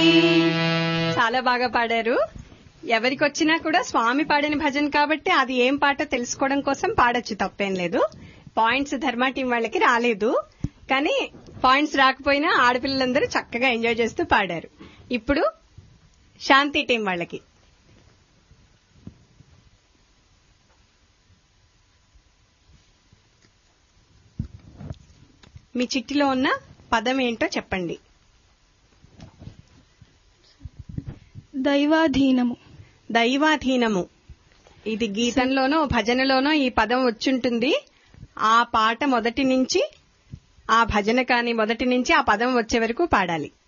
చాలా బాగా పాడారు ఎవరికి వచ్చినా కూడా స్వామి పాడిన భజన కాబట్టి అది ఏం పాటో తెలుసుకోవడం కోసం పాడొచ్చు తప్పేం లేదు పాయింట్స్ ధర్మ టీం వాళ్ళకి రాలేదు కానీ పాయింట్స్ రాకపోయినా ఆడపిల్లలందరూ చక్కగా ఎంజాయ్ చేస్తూ పాడారు ఇప్పుడు శాంతి టీం వాళ్ళకి మీ చిట్టిలో ఉన్న పదం ఏంటో చెప్పండి దైవాధీనము దైవాధీనము ఇది గీతంలోనో భజనలోనో ఈ పదం వచ్చుంటుంది ఆ పాట మొదటి నుంచి ఆ భజన కాని మొదటి నుంచి ఆ పదం వచ్చే వరకు పాడాలి